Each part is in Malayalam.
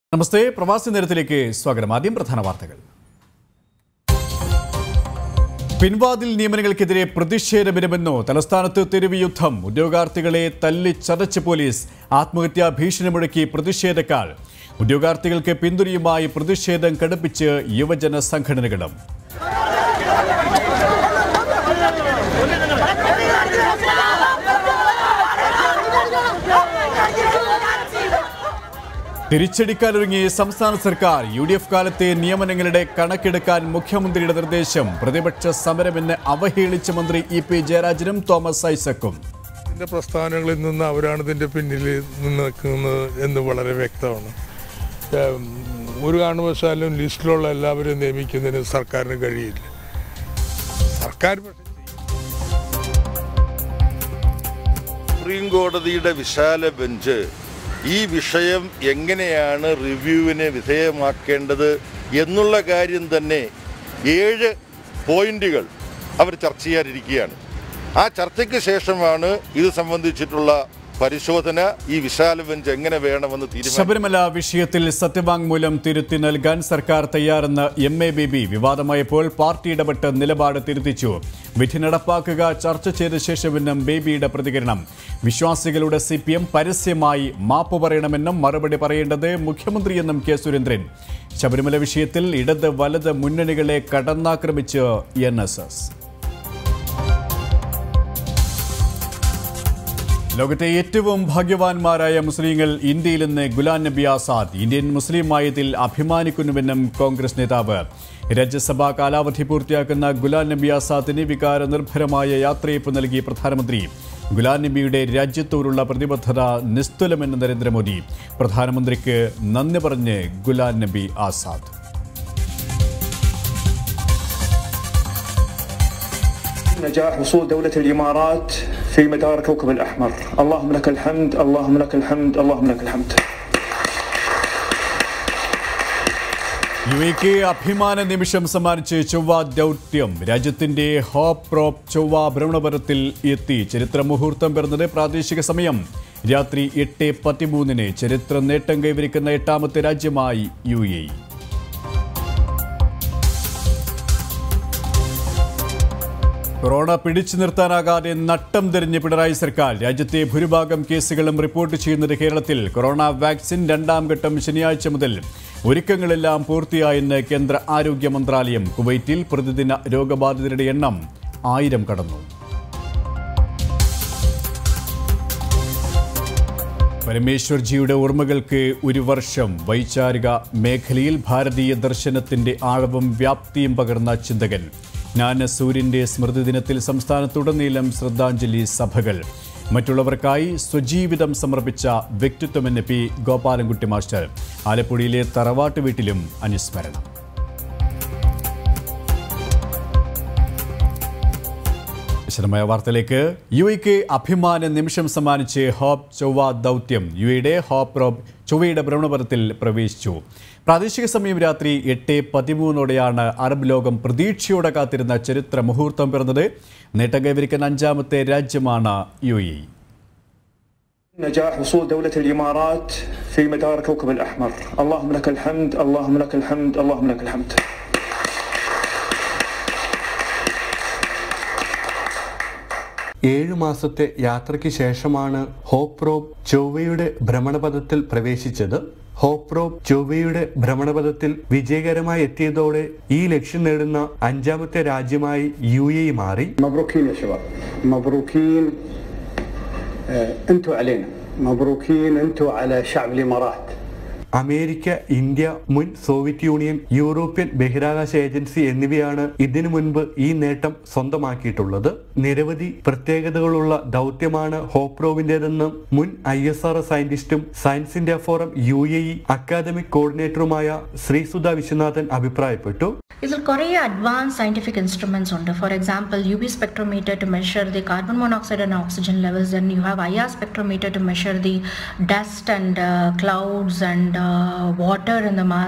നമസ്തേ പ്രവാസി നേരത്തിലേക്ക് സ്വാഗതം ആദ്യം പ്രധാന വാർത്തകൾ പിൻവാതിൽ നിയമനങ്ങൾക്കെതിരെ പ്രതിഷേധമിരമെന്നോ തലസ്ഥാനത്ത് തെരുവ് യുദ്ധം ഉദ്യോഗാർത്ഥികളെ തല്ലിച്ചതച്ച് പോലീസ് ആത്മഹത്യാ ഭീഷണി മുഴക്കി പ്രതിഷേധക്കാർ ഉദ്യോഗാർത്ഥികൾക്ക് പിന്തുണയുമായി പ്രതിഷേധം കടുപ്പിച്ച് യുവജന സംഘടനകളും തിരിച്ചടിക്കാനൊരുങ്ങി സംസ്ഥാന സർക്കാർ യു ഡി എഫ് കാലത്തെ നിയമനങ്ങളുടെ കണക്കെടുക്കാൻ മുഖ്യമന്ത്രിയുടെ നിർദ്ദേശം പ്രതിപക്ഷ സമരമെന്ന് അവഹേളിച്ച മന്ത്രി ഇ പി ജയരാജനും തോമസ് ഐസക്കും ഇതിന്റെ പ്രസ്ഥാനങ്ങളിൽ നിന്ന് അവരാണ് ഇതിന്റെ പിന്നിൽ നിന്ന് നിൽക്കുന്നത് എന്ന് വളരെ വ്യക്തമാണ് ഏം, ഒരു കാരണവശാലും ലിസ്റ്റിലുള്ള എല്ലാവരെയും നിയമിക്കുന്നതിന് സർക്കാരിന് കഴിയില്ല സർക്കാർ പക്ഷേ സുപ്രീം കോടതിയുടെ വിശാല ബെഞ്ച് ഈ വിഷയം എങ്ങനെയാണ് റിവ്യൂവിന് വിധേയമാക്കേണ്ടത് എന്നുള്ള കാര്യം തന്നെ ഏഴ് പോയിന്റുകൾ അവർ ചർച്ച ചെയ്യാനിരിക്കുകയാണ് ആ ചർച്ചയ്ക്ക് ശേഷമാണ് ഇത് സംബന്ധിച്ചിട്ടുള്ള പരിശോധന ഈ വിശാല ബെഞ്ച് എങ്ങനെ വേണമെന്ന് തീരുമാനിക്കും ശബരിമല വിഷയത്തിൽ സത്യവാങ്മൂലം തിരുത്തി നൽകാൻ സർക്കാർ തയ്യാറെന്ന് എം എ ബേബി വിവാദമായപ്പോൾ പാർട്ടി ഇടപെട്ട് നിലപാട് തിരുത്തിച്ചു വിധി നടപ്പാക്കുക ചർച്ച ചെയ്ത ശേഷമെന്നും ബേബിയുടെ പ്രതികരണം വിശ്വാസികളുടെ സി പി എം പരസ്യമായി മാപ്പ് പറയണമെന്നും മറുപടി പറയേണ്ടത് മുഖ്യമന്ത്രിയെന്നും കെ സുരേന്ദ്രൻ ശബരിമല വിഷയത്തിൽ ഇടത് വലത് മുന്നണികളെ കടന്നാക്രമിച്ച് എൻ എസ് എസ് ലോകത്തെ ഏറ്റവും ഭാഗ്യവാന്മാരായ മുസ്ലിങ്ങൾ ഇന്ത്യയിൽ നിന്ന് ഗുലാം നബി ആസാദ് ഇന്ത്യൻ മുസ്ലിമായതിൽ അഭിമാനിക്കുന്നുവെന്നും കോൺഗ്രസ് നേതാവ് രാജ്യസഭാ കാലാവധി പൂർത്തിയാക്കുന്ന ഗുലാം നബി ആസാദിന് വികാര നിർഭരമായ യാത്രയപ്പ് നൽകി പ്രധാനമന്ത്രി ഗുലാം നബിയുടെ രാജ്യത്തോടുള്ള പ്രതിബദ്ധത നിസ്തുലമെന്ന് നരേന്ദ്രമോദി പ്രധാനമന്ത്രിക്ക് നന്ദി പറഞ്ഞ് ഗുലാം നബി ആസാദ് نجاح وصول دولة الإمارات في مدار كوكب الأحمر اللهم لك الحمد اللهم لك الحمد اللهم لك الحمد യു എക്ക് അഭിമാന നിമിഷം സമ്മാനിച്ച് ചൊവ്വ ദൗത്യം രാജ്യത്തിന്റെ ഹോപ്പ് പ്രോപ്പ് ചൊവ്വ ഭ്രമണപരത്തിൽ എത്തി ചരിത്ര മുഹൂർത്തം പിറന്നത് പ്രാദേശിക സമയം രാത്രി എട്ട് പതിമൂന്നിന് ചരിത്ര നേട്ടം കൈവരിക്കുന്ന എട്ടാമത്തെ രാജ്യമായി യു എ കൊറോണ പിടിച്ചു നിർത്താനാകാതെ നട്ടം തിരിഞ്ഞ് പിണറായി സർക്കാർ രാജ്യത്തെ ഭൂരിഭാഗം കേസുകളും റിപ്പോർട്ട് ചെയ്യുന്നത് കേരളത്തിൽ കൊറോണ വാക്സിൻ രണ്ടാം ഘട്ടം ശനിയാഴ്ച മുതൽ ഒരുക്കങ്ങളെല്ലാം പൂർത്തിയായെന്ന് കേന്ദ്ര ആരോഗ്യ മന്ത്രാലയം കുവൈറ്റിൽ പ്രതിദിന രോഗബാധിതരുടെ എണ്ണം ആയിരം കടന്നു പരമേശ്വർജിയുടെ ഓർമ്മകൾക്ക് ഒരു വർഷം വൈചാരിക മേഖലയിൽ ഭാരതീയ ദർശനത്തിന്റെ ആഴവും വ്യാപ്തിയും പകർന്ന ചിന്തകൻ ജ്ഞാനസൂര്യന്റെ സ്മൃതിദിനത്തിൽ സംസ്ഥാനത്തുടനീളം ശ്രദ്ധാഞ്ജലി സഭകൾ മറ്റുള്ളവർക്കായി സ്വജീവിതം സമർപ്പിച്ച വ്യക്തിത്വമെന്ന് പി ഗോപാലൻകുട്ടി മാസ്റ്റർ ആലപ്പുഴയിലെ തറവാട്ട് വീട്ടിലും അനുസ്മരണം വിശദമായ വാർത്തയിലേക്ക് യു എക്ക് അഭിമാന നിമിഷം സമ്മാനിച്ച് ഹോപ്പ് ചൊവ്വ ദൗത്യം യു എയുടെ ഹോപ്പ് റോബ് ചൊവ്വയുടെ ഭ്രമണപഥത്തിൽ പ്രവേശിച്ചു പ്രാദേശിക സമയം രാത്രി എട്ട് പതിമൂന്നോടെയാണ് അറബ് ലോകം പ്രതീക്ഷയോടെ കാത്തിരുന്ന ചരിത്ര മുഹൂർത്തം പിറന്നത് നേട്ടം കൈവരിക്കുന്ന അഞ്ചാമത്തെ രാജ്യമാണ് യു എ نجاح وصول دولة الإمارات في مدار كوكب الأحمر اللهم لك الحمد اللهم لك الحمد اللهم لك الحمد ഏഴു മാസത്തെ യാത്രയ്ക്ക് ശേഷമാണ് ഹോപ്രോബ് ചൊവ്വയുടെ ഭ്രമണപഥത്തിൽ പ്രവേശിച്ചത് ഹോപ്രോബ് ചൊവ്വയുടെ ഭ്രമണപഥത്തിൽ വിജയകരമായി എത്തിയതോടെ ഈ ലക്ഷ്യം നേടുന്ന അഞ്ചാമത്തെ രാജ്യമായി യു എ മാറി مبروكين يا شباب مبروكين آه، انتوا علينا مبروكين انتوا على شعب الامارات അമേരിക്ക ഇന്ത്യ മുൻ സോവിയറ്റ് യൂണിയൻ യൂറോപ്യൻ ബഹിരാകാശ ഏജൻസി എന്നിവയാണ് ഇതിനു മുൻപ് ഈ നേട്ടം സ്വന്തമാക്കിയിട്ടുള്ളത് നിരവധി പ്രത്യേകതകളുള്ള ദൗത്യമാണ് ഹോപ്രോവിന്റേതെന്ന് മുൻ ഐ എസ് ആർ സയന്റിസ്റ്റും science India forum U A E academic കോർഡിനേറ്ററുമായ ശ്രീസുധ വിശ്വനാഥൻ അഭിപ്രായപ്പെട്ടു ഇതിൽ കുറേ അഡ്വാൻസ് സയൻറ്റിഫിക് ഇൻസ്ട്രുമെൻറ്റ്സ് ഉണ്ട് for example U V spectrometer to measure the carbon monoxide and oxygen levels and you have I R spectrometer to measure the dust and clouds and water in the Mars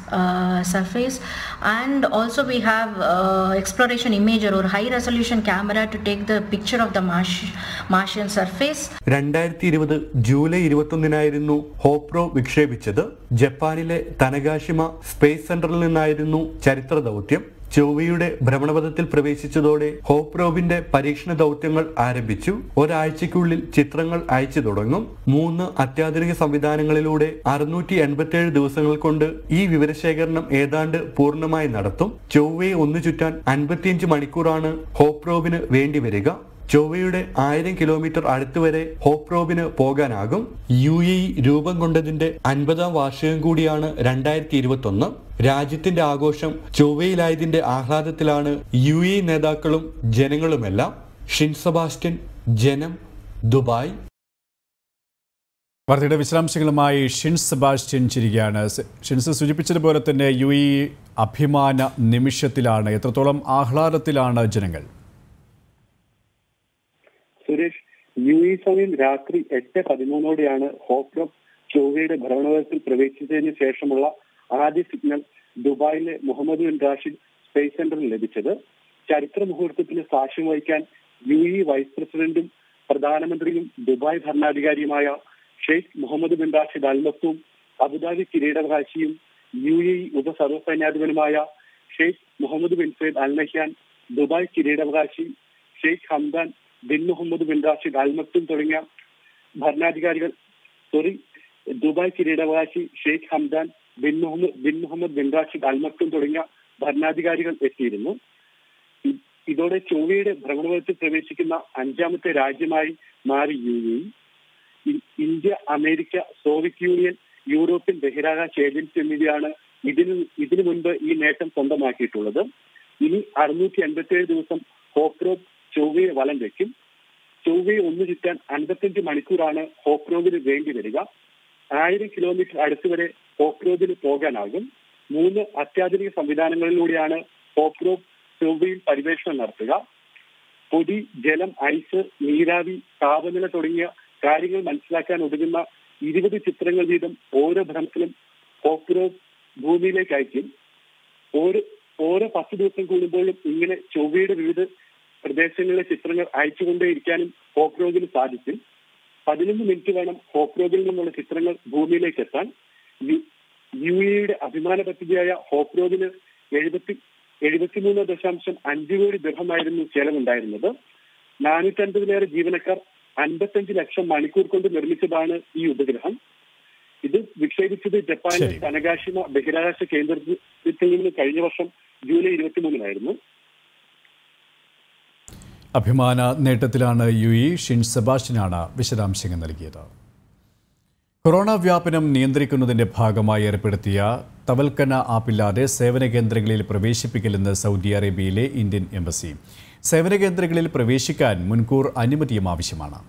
uh, surface and also we have uh, exploration imager or high resolution camera to take the picture of the Mars- Martian surface. രണ്ടായിരത്തി ഇരുപത് ജൂലൈ ഇരുപത്തൊന്നിനായിരുന്നു ഹോപ്രോ വിക്ഷേപിച്ചത് ജപ്പാനിലെ തനകാഷിമ സ്പേസ് സെന്ററിൽ നിന്നായിരുന്നു ചരിത്ര ദൗത്യം ചൊവ്വയുടെ ഭ്രമണപഥത്തിൽ പ്രവേശിച്ചതോടെ ഹോപ്രോബിന്റെ പരീക്ഷണ ദൗത്യങ്ങൾ ആരംഭിച്ചു ഒരാഴ്ചയ്ക്കുള്ളിൽ ചിത്രങ്ങൾ അയച്ചു തുടങ്ങും മൂന്ന് അത്യാധുനിക സംവിധാനങ്ങളിലൂടെ അറുന്നൂറ്റി എൺപത്തിയേഴ് ദിവസങ്ങൾ കൊണ്ട് ഈ വിവരശേഖരണം ഏതാണ്ട് പൂർണ്ണമായി നടത്തും ചൊവ്വയെ ഒന്നു ചുറ്റാൻ അൻപത്തിയഞ്ച് മണിക്കൂറാണ് ഹോപ്രോബിന് വേണ്ടിവരിക ചൊവ്വയുടെ ആയിരം കിലോമീറ്റർ അടുത്തുവരെ ഹോപ്രോബിന് പോകാനാകും യു എ ഇ രൂപം കൊണ്ടതിന്റെ അൻപതാം വാർഷികം കൂടിയാണ് രണ്ടായിരത്തി ഇരുപത്തി ഒന്ന് രാജ്യത്തിന്റെ ആഘോഷം ചൊവ്വയിലായതിന്റെ ആഹ്ലാദത്തിലാണ് യു എ ഇ നേതാക്കളും ജനങ്ങളുമെല്ലാം ഷിൻ സെബാസ്റ്റ്യൻ ജനം ദുബായ് വാർത്തയുടെ വിശദാംശങ്ങളുമായി ഷിൻസ് സെബാസ്റ്റ്യൻ ചിരിക്കുകയാണ് സ് ഷിൻസ് സൂചിപ്പിച്ചതുപോലെ തന്നെ യു ഇ അഭിമാന നിമിഷത്തിലാണ് എത്രത്തോളം ആഹ്ലാദത്തിലാണ് ജനങ്ങൾ സുരേഷ് യു ഇ സമയം രാത്രി എട്ട് പതിമൂന്നോടെയാണ് ഹോപ്രോ ചൊവ്വയുടെ ഭ്രമണപഥത്തിൽ പ്രവേശിച്ചതിന് ശേഷമുള്ള ആദ്യ സിഗ്നൽ ദുബായിലെ മുഹമ്മദ് ബിൻ റാഷിദ് സ്പേസ് സെന്ററിൽ ലഭിച്ചത് ചരിത്ര മുഹൂർത്തത്തിന് സാക്ഷ്യം വഹിക്കാൻ യു ഇ വൈസ് പ്രസിഡന്റും പ്രധാനമന്ത്രിയും ദുബായ് ഭരണാധികാരിയുമായ Sheikh Mohammed bin Rashid Al Maktoum Abu Dhabi കിരീടാവകാശിയും യു എ ഇ ഉപസർവസൈന്യാധിപനുമായ Sheikh Mohammed bin Zayed Al Nahyan Dubai കിരീടാവകാശി Sheikh Hamdan bin Mohammed bin Rashid Al Maktoum തുടങ്ങിയ ഭരണാധികാരികൾ സോറി ദുബായ് കിരീടാവകാശി Sheikh Hamdan bin Mohammed bin Mohammed bin Rashid Al Maktoum തുടങ്ങിയ ഭരണാധികാരികൾ എത്തിയിരുന്നു ഇ- ഇതോടെ ചൊവ്വയുടെ ഭ്രമണപഥത്തിൽ പ്രവേശിക്കുന്ന അഞ്ചാമത്തെ രാജ്യമായി മാറി U A E. E- India America Soviet Union European ബഹിരാകാശ ഏജൻസി എന്നിവയാണ് ഇതിനു ഇതിനു മുൻപ് ഈ നേട്ടം സ്വന്തമാക്കിയിട്ടുള്ളത് ഇനി അറുന്നൂറ്റി അൻപത്തിയേഴ് ദിവസം ഹോപ്രോബ് ചൊവ്വയെ വലം വയ്ക്കും ചൊവ്വയെ ഒന്നു ചുറ്റാൻ അൻപത്തിയഞ്ച് മണിക്കൂറാണ് ഹോപ്രോബിന് വേണ്ടി വരിക ആയിരം കിലോമീറ്റർ അടുത്ത് വരെ ഹോപ്രോബിന് പോകാനാകും മൂന്ന് അത്യാധുനിക സംവിധാനങ്ങളിലൂടെയാണ് ഹോപ്രോബ് ചൊവ്വയിൽ പരിവേഷണം നടത്തുക പൊടി ജലം ഐസ് നീരാവി താപനില തുടങ്ങിയ കാര്യങ്ങൾ മനസ്സിലാക്കാൻ ഒതുങ്ങുന്ന ഇരുപത് ചിത്രങ്ങൾ വീതം ഓരോ ഭ്രമത്തിലും ഹോപ്രോബ് ഭൂമിയിലേക്ക് അയക്കും ഓരോ ഓരോ പത്ത് ദിവസം കൂടുമ്പോഴും ഇങ്ങനെ ചൊവ്വയുടെ വിവിധ പ്രദേശങ്ങളിലെ ചിത്രങ്ങൾ അയച്ചുകൊണ്ടേയിരിക്കാനും ഹോപ്രോഗിന് സാധിക്കും പതിനൊന്ന് മിനിറ്റ് വേണം ഹോപ്രോഗിൽ നിന്നുള്ള ചിത്രങ്ങൾ ഭൂമിയിലേക്ക് എത്താൻ യു- യു എയുടെ അഭിമാന പദ്ധതിയായ ഹോപ്രോഗിന് എഴുപത്തി എഴുപത്തിമൂന്ന് ദശാംശം അഞ്ച് കോടി ദൃഹമായിരുന്നു ചെലവുണ്ടായിരുന്നത് നാനൂറ്റൻപതിലേറെ ജീവനക്കാർ അൻപത്തഞ്ച് ലക്ഷം മണിക്കൂർ കൊണ്ട് നിർമ്മിച്ചതാണ് ഈ ഉപഗ്രഹം ഇത് വിക്ഷേപിച്ചത് ജപ്പാനിലെ ശരി. തനകാശിമ ബഹിരാകാശ കേന്ദ്രത്തിൽ നിന്ന് കഴിഞ്ഞ വർഷം ജൂലൈ ഇരുപത്തിമൂന്നിനായിരുന്നു അഭിമാന നേട്ടത്തിലാണ് യു ഇ ഷിൻ സെബാസ്റ്റ്യനാണ് വിശദാംശങ്ങൾ നൽകിയത് കൊറോണ വ്യാപനം നിയന്ത്രിക്കുന്നതിന്റെ ഭാഗമായി ഏർപ്പെടുത്തിയ തവൽക്കന ആപ്പില്ലാതെ സേവന കേന്ദ്രങ്ങളിൽ പ്രവേശിപ്പിക്കില്ലെന്ന് സൗദി അറേബ്യയിലെ ഇന്ത്യൻ എംബസി സേവന കേന്ദ്രങ്ങളിൽ പ്രവേശിക്കാൻ മുൻകൂർ അനുമതിയും ആവശ്യമാണ്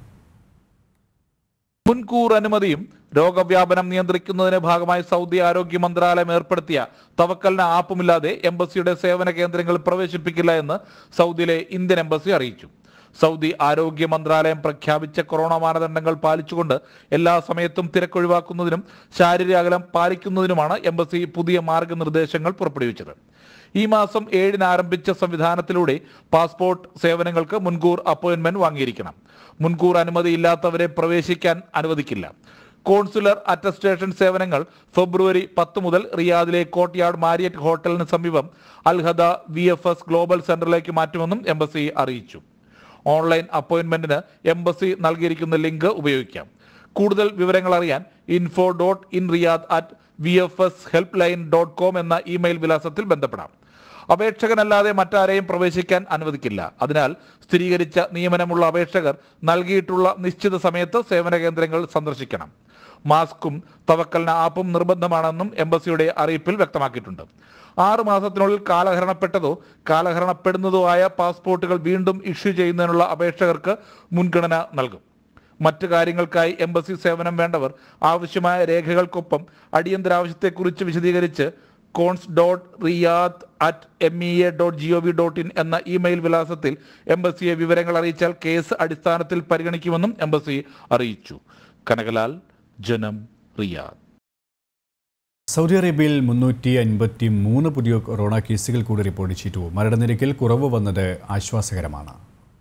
മുൻകൂർ അനുമതിയും രോഗവ്യാപനം നിയന്ത്രിക്കുന്നതിന് ഭാഗമായി സൗദി ആരോഗ്യ മന്ത്രാലയം ഏർപ്പെടുത്തിയ തവക്കലിന് ആപ്പുമില്ലാതെ എംബസിയുടെ സേവന കേന്ദ്രങ്ങളിൽ പ്രവേശിപ്പിക്കില്ല എന്ന് സൗദിയിലെ ഇന്ത്യൻ എംബസി അറിയിച്ചു സൗദി ആരോഗ്യ മന്ത്രാലയം പ്രഖ്യാപിച്ച കൊറോണ മാനദണ്ഡങ്ങൾ പാലിച്ചുകൊണ്ട് എല്ലാ സമയത്തും തിരക്കൊഴിവാക്കുന്നതിനും ശാരീരിക അകലം പാലിക്കുന്നതിനുമാണ് എംബസി പുതിയ മാർഗനിർദ്ദേശങ്ങൾ പുറപ്പെടുവിച്ചത് ഈ മാസം ഏഴിന് ആരംഭിച്ച സംവിധാനത്തിലൂടെ പാസ്പോർട്ട് സേവനങ്ങൾക്ക് മുൻകൂർ അപ്പോയിന്റ്മെന്റ് വാങ്ങിയിരിക്കണം മുൻകൂർ അനുമതിയില്ലാത്തവരെ പ്രവേശിക്കാൻ അനുവദിക്കില്ല കോൺസുലർ അറ്റസ്റ്റേഷൻ സേവനങ്ങൾ ഫെബ്രുവരി പത്ത് മുതൽ റിയാദിലെ കോട്ട്യാർഡ് മാരിയറ്റ് ഹോട്ടലിന് സമീപം Al Hada V F S global സെന്ററിലേക്ക് മാറ്റുമെന്നും എംബസി അറിയിച്ചു ഓൺലൈൻ അപ്പോയിന്റ്മെന്റിന് എംബസി നൽകിയിരിക്കുന്ന ലിങ്ക് ഉപയോഗിക്കാം കൂടുതൽ വിവരങ്ങൾ അറിയാൻ info dot in Riyadh at V F S help line dot com എന്ന ഇമെയിൽ വിലാസത്തിൽ ബന്ധപ്പെടാം അപേക്ഷകനല്ലാതെ മറ്റാരെയും പ്രവേശിക്കാൻ അനുവദിക്കില്ല അതിനാൽ സ്ഥിരീകരിച്ച നിയമനമുള്ള അപേക്ഷകർ നൽകിയിട്ടുള്ള നിശ്ചിത സമയത്ത് സേവന കേന്ദ്രങ്ങൾ സന്ദർശിക്കണം മാസ്കും തവക്കലിന് ആപ്പും നിർബന്ധമാണെന്നും എംബസിയുടെ അറിയിപ്പിൽ വ്യക്തമാക്കിയിട്ടുണ്ട് ആറ് മാസത്തിനുള്ളിൽ കാലഹരണപ്പെട്ടതോ കാലഹരണപ്പെടുന്നതോ ആയ പാസ്പോർട്ടുകൾ വീണ്ടും ഇഷ്യൂ ചെയ്യുന്നതിനുള്ള അപേക്ഷകർക്ക് മുൻഗണന നൽകും മറ്റു കാര്യങ്ങൾക്കായി എംബസി സേവനം വേണ്ടവർ ആവശ്യമായ രേഖകൾക്കൊപ്പം അടിയന്തരാവശ്യത്തെക്കുറിച്ച് വിശദീകരിച്ച് cons dot Riyadh at M E A dot G O V dot in എന്ന ഇമെയിൽ വിലാസത്തിൽ എംബസിയെ വിവരങ്ങൾ അറിയിച്ചാൽ കേസ് അടിസ്ഥാനത്തിൽ പരിഗണിക്കുമെന്നും എംബസി അറിയിച്ചു കനകലാൽ ജനം റിയാദ് സൗദി അറേബ്യയിൽ മുന്നൂറ്റി അൻപത്തി മൂന്ന് പുതിയ കൊറോണ കേസുകൾ കൂടി റിപ്പോർട്ട് ചെയ്തു മരണനിരക്കിൽ കുറവ് വന്നത് ആശ്വാസകരമാണ്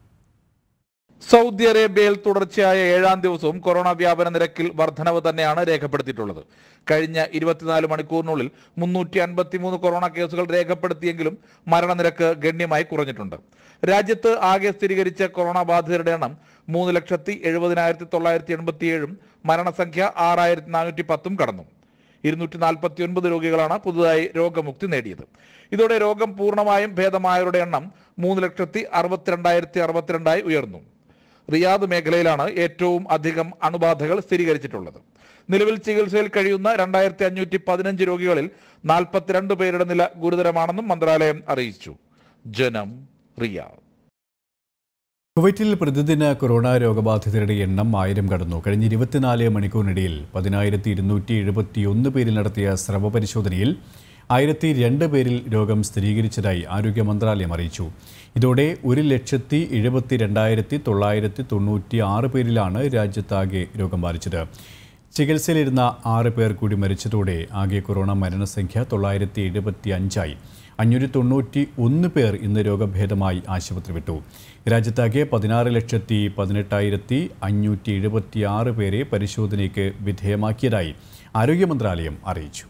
സൗദി അറേബ്യയിൽ തുടർച്ചയായ ഏഴാം ദിവസവും കൊറോണ വ്യാപന നിരക്കിൽ വർധനവ് തന്നെയാണ് രേഖപ്പെടുത്തിയിട്ടുള്ളത് കഴിഞ്ഞ ഇരുപത്തിനാല് മണിക്കൂറിനുള്ളിൽ മുന്നൂറ്റി അൻപത്തിമൂന്ന് കൊറോണ കേസുകൾ രേഖപ്പെടുത്തിയെങ്കിലും മരണനിരക്ക് ഗണ്യമായി കുറഞ്ഞിട്ടുണ്ട് രാജ്യത്ത് ആകെ സ്ഥിരീകരിച്ച കൊറോണ ബാധിതരുടെ എണ്ണം മൂന്ന് ലക്ഷത്തി എഴുപതിനായിരത്തി തൊള്ളായിരത്തി എൺപത്തിയേഴും മരണസംഖ്യ ആറായിരത്തി നാനൂറ്റി പത്തും കടന്നു ഇരുന്നൂറ്റി നാൽപ്പത്തി ഒൻപത് രോഗികളാണ് പുതുതായി രോഗമുക്തി നേടിയത് ഇതോടെ രോഗം പൂർണ്ണമായും ഭേദമായവരുടെ എണ്ണം മൂന്ന് ലക്ഷത്തി അറുപത്തിരണ്ടായിരത്തി അറുപത്തിരണ്ടായി ഉയർന്നു റിയാദ് മേഖലയിലാണ് ഏറ്റവും അധികം അണുബാധകൾ സ്ഥിരീകരിച്ചിട്ടുള്ളത് നിലവിൽ ചികിത്സയിൽ കഴിയുന്ന രണ്ടായിരത്തി അഞ്ഞൂറ്റി പതിനഞ്ച് രോഗികളിൽ നാൽപ്പത്തിരണ്ട് പേരുടെ നില ഗുരുതരമാണെന്നും മന്ത്രാലയം അറിയിച്ചു ജനം റിയാദ് കുവൈറ്റിൽ പ്രതിദിന കൊറോണ രോഗബാധിതരുടെ എണ്ണം ആയിരം കടന്നു കഴിഞ്ഞ ഇരുപത്തിനാല് മണിക്കൂറിനിടയിൽ പതിനായിരത്തി ഇരുന്നൂറ്റി എഴുപത്തിയൊന്ന് പേരിൽ നടത്തിയ സ്രവ പരിശോധനയിൽ ആയിരത്തി രണ്ട് പേരിൽ രോഗം സ്ഥിരീകരിച്ചതായി ആരോഗ്യ മന്ത്രാലയം അറിയിച്ചു ഇതോടെ ഒരു ലക്ഷത്തി എഴുപത്തി രണ്ടായിരത്തി തൊള്ളായിരത്തി തൊണ്ണൂറ്റി ആറ് പേരിലാണ് രാജ്യത്താകെ രോഗം ബാധിച്ചത് ചികിത്സയിലിരുന്ന ആറ് പേർ കൂടി മരിച്ചതോടെ ആകെ കൊറോണ മരണസംഖ്യ തൊള്ളായിരത്തി എഴുപത്തി അഞ്ചായി അഞ്ഞൂറ്റി തൊണ്ണൂറ്റി ഒന്ന് പേർ ഇന്ന് രോഗഭേദമായി ആശുപത്രി വിട്ടു രാജ്യത്താകെ പതിനാറ് ലക്ഷത്തി പതിനെട്ടായിരത്തി അഞ്ഞൂറ്റി എഴുപത്തി ആറ് പേരെ പരിശോധനയ്ക്ക് വിധേയമാക്കിയതായി ആരോഗ്യ മന്ത്രാലയം അറിയിച്ചു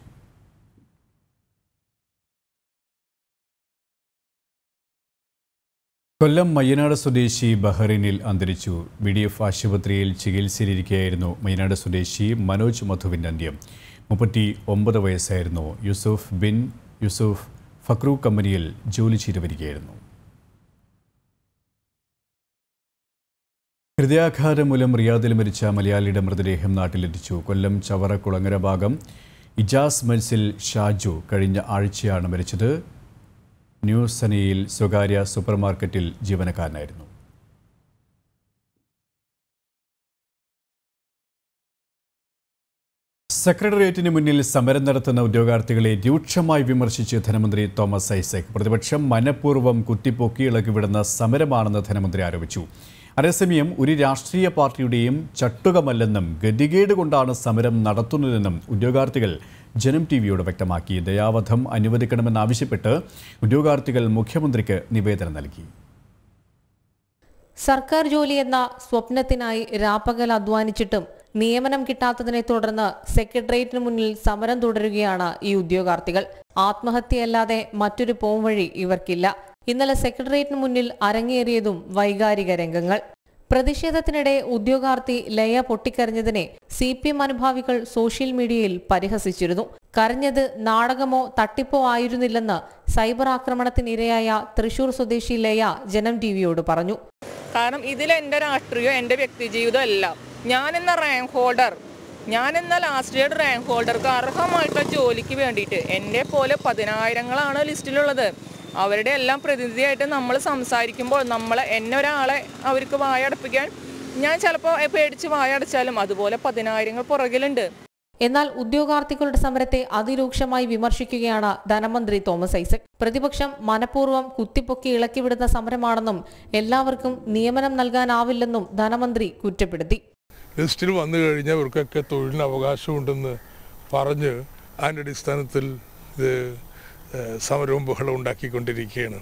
കൊല്ലം മയ്യനാട് സ്വദേശി ബഹ്റിനിൽ അന്തരിച്ചു ബി ഡി എഫ് ആശുപത്രിയിൽ ചികിത്സയിലിരിക്കെയായിരുന്നു മയ്യനാട് സ്വദേശി മനോജ് മധുവിൻ്റെ അന്ത്യം മുപ്പത്തി ഒമ്പത് വയസ്സായിരുന്നു യൂസുഫ് ബിൻ യൂസുഫ് ഫക്രു കമ്പനിയിൽ ജോലി ചെയ്തു വരികയായിരുന്നു ഹൃദയാഘാതം മൂലം റിയാദിൽ മരിച്ച മലയാളിയുടെ മൃതദേഹം നാട്ടിലെത്തിച്ചു കൊല്ലം ചവറ കുളങ്ങര ഭാഗം ഇജാസ് മൻസിൽ ഷാജു കഴിഞ്ഞ ആഴ്ചയാണ് മരിച്ചത് ന്യൂ സനയിൽ സ്വകാര്യ സൂപ്പർമാർക്കറ്റിൽ ജീവനക്കാരനായിരുന്നു സെക്രട്ടേറിയറ്റിന് മുന്നിൽ സമരം നടത്തുന്ന ഉദ്യോഗാർത്ഥികളെ രൂക്ഷമായി വിമർശിച്ച് ധനമന്ത്രി തോമസ് ഐസക് പ്രതിപക്ഷം മനഃപൂർവ്വം കുത്തിപ്പൊക്കി ഇളകിവിടുന്ന സമരമാണെന്ന് ധനമന്ത്രി ആരോപിച്ചു അതേസമയം ഒരു രാഷ്ട്രീയ പാർട്ടിയുടെയും ചട്ടുകമല്ലെന്നും ഗതികേട് കൊണ്ടാണ് സമരം നടത്തുന്നതെന്നും ഉദ്യോഗാർത്ഥികൾ ജനം ടി വിയോട് വ്യക്തമാക്കി ദയാവധം അനുവദിക്കണമെന്നാവശ്യപ്പെട്ട് ഉദ്യോഗാർത്ഥികൾ മുഖ്യമന്ത്രിക്ക് നിവേദനം നൽകി സർക്കാർ ജോലി എന്ന സ്വപ്നത്തിനായി രാപ്പകൽ അധ്വാനിച്ചിട്ടും നിയമനം കിട്ടാത്തതിനെ തുടർന്ന് സെക്രട്ടേറിയറ്റിന് മുന്നിൽ സമരം തുടരുകയാണ് ഈ ഉദ്യോഗാർത്ഥികൾ ആത്മഹത്യയല്ലാതെ മറ്റൊരു പോംവഴി ഇവർക്കില്ല ഇന്നലെ സെക്രട്ടേറിയറ്റിന് മുന്നിൽ അരങ്ങേറിയതും വൈകാരിക രംഗങ്ങൾ പ്രതിഷേധത്തിനിടെ ഉദ്യോഗാർത്ഥി ലയ പൊട്ടിക്കരഞ്ഞതിനെ സി പി എം അനുഭാവികൾ സോഷ്യൽ മീഡിയയിൽ പരിഹസിച്ചിരുന്നു കരഞ്ഞത് നാടകമോ തട്ടിപ്പോ ആയിരുന്നില്ലെന്ന് സൈബർ ആക്രമണത്തിനിരയായ തൃശൂർ സ്വദേശി ലയ ജനം ടിവിയോട് പറഞ്ഞു കാരണം ഇതിൽ എൻ്റെ രാഷ്ട്രീയം എൻ്റെ വ്യക്തി ജീവിതം അല്ല ഞാനെന്ന റാങ്ക് ഹോൾഡർ ഞാനെന്ന ലാസ്റ്റ് ഇയർ റാങ്ക് ഹോൾഡർക്ക് അർഹമായിട്ടുള്ള ജോലിക്ക് വേണ്ടിയിട്ട് എൻ്റെ പോലെ പതിനായിരങ്ങളാണ് ലിസ്റ്റിലുള്ളത് അവരുടെ എല്ലാം പ്രതിനിധിയായിട്ട് നമ്മൾ സംസാരിക്കുമ്പോൾ നമ്മൾ എന്നെ ഒരാളെ അവർക്ക് വായടപ്പിക്കാൻ ഞാൻ ചിലപ്പോൾ പേടിച്ച് വായടച്ചാലും അതുപോലെ പതിനായിരങ്ങൾ പുറകിലുണ്ട് എന്നാൽ ഉദ്യോഗാർത്ഥികളുടെ സമരത്തെ അതിരൂക്ഷമായി വിമർശിക്കുകയാണ് ധനമന്ത്രി തോമസ് ഐസക് പ്രതിപക്ഷം മനഃപൂർവ്വം കുത്തിപ്പൊക്കി ഇളക്കിവിടുന്ന സമരമാണെന്നും എല്ലാവർക്കും നിയമനം നൽകാനാവില്ലെന്നും ധനമന്ത്രി കുറ്റപ്പെടുത്തി ലിസ്റ്റിൽ വന്നു കഴിഞ്ഞാൽ ഇവർക്കൊക്കെ തൊഴിലിന് അവകാശമുണ്ടെന്ന് പറഞ്ഞ് അതിൻ്റെ അടിസ്ഥാനത്തിൽ ഇത് ഏഹ്, സമരവും ബഹളവും ഉണ്ടാക്കിക്കൊണ്ടിരിക്കുകയാണ്